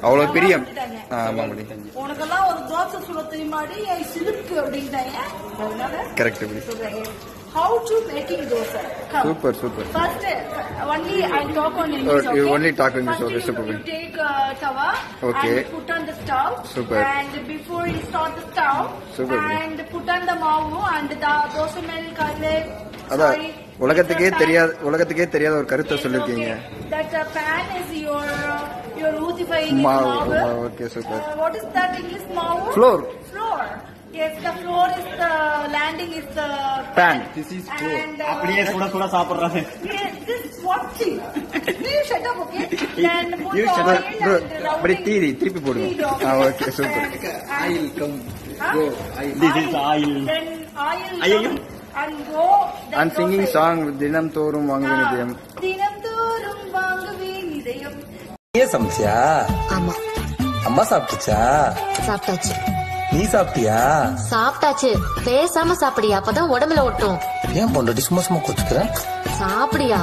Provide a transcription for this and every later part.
அவ்வளவு பிரியம் விட்டுட்டாங்க. ஆமா முடி உனக்கெல்லாம் ஒரு தோசை சுட தெரியுமாடி சிலுக்கு அப்படின்ட்டாங்க அதனால கரெக்ட் முடி சொல்றாங்க how to making dosa super super First, uh, only I talk on English. Oh, you okay? only talk English, First okay, you, super. You take uh, tawa Okay. and put on the stove. Super. And before you start the stove, Super. and put on the mavu and the dosa mel kalle. அதான் sorry, உலகத்துக்கே it's a pan. தெரியாத உலகத்துக்கே தெரியாத ஒரு கருத்தை Yes, சொல்லிருக்கீங்க okay. That uh, pan is your uh, your ஊதிஃபைing is மாவு, மாவு. மாவு, okay, super. Uh, what is that English மாவு? Floor. Floor. Yes, the floor is the landing is the Pan. This is And, uh, அப்படியே சுட சுட சாப்பிடுறாங்க Yes, this is what thing. Please shut up, okay? Then put You the shut oil up, bro. and the அப்படி rounding- தீரி திருப்பி போடுங்க Feed off. ஆ okay super And- and- Huh? This is oil. Then oil Ayyo. come and go. then and singing go song தினம் தோறும் வாங்குவேன் Ah, இதயம் தினந்தோறும் வாங்குவேன் இதயம் ஏன் சமைச்சியா ஆமா அம்மா சாப்பிட்டுச்சா சாப்பிட்டாச்சு நீ சாப்பிட்டியா சாப்பிட்டாச்சு பேசாம சாப்பிடியா அப்பதான் உடம்புல ஒட்டும் ஏன் பொண்டாட்டி சும்மா சும்மா கொச்சுக்கிற சாப்பிடியா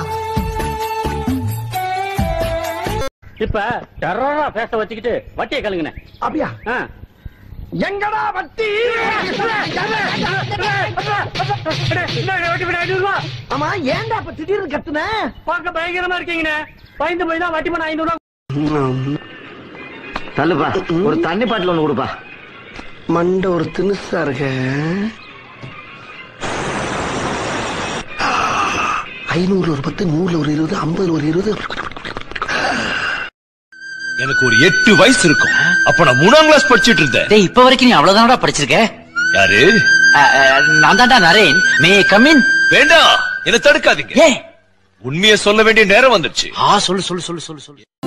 இப்ப டெரரா பேச வச்சுக்கிட்டு வட்டியை கழுங்குன அப்படியா ஆ. எங்கடா வட்டி ஆமா ஏன்டா இப்ப திடீர்னு கத்துன பார்க்க பயங்கரமா இருக்கீங்கண்ணே பயந்து போய் தான் வட்டி பண்ண ஐநூறு தள்ளுப்பா ஒரு தண்ணி பாட்டில் ஒண்ணு கொடுப்பா மண்ட ஒரு தினுசா இருக்க ஐநூறுல ஒரு பத்து நூறுல ஒரு இருபது ஐம்பதுல ஒரு இருபது எனக்கு ஒரு எட்டு வயசு இருக்கும் அப்ப நான் மூணாம் கிளாஸ் படிச்சிட்டு இருந்தேன் டேய் இப்ப வரைக்கும் நீ அவ்வளவுதானடா படிச்சிருக்க யாரு அ, அ, நான் தான்டா நரேன் மே கமின் வேண்டாம் என்ன தடுக்காதீங்க ஏன் உண்மையை சொல்ல வேண்டிய நேரம் வந்துருச்சு ஆ சொல்லு சொல்லு சொல்லு சொல்லு சொல்லு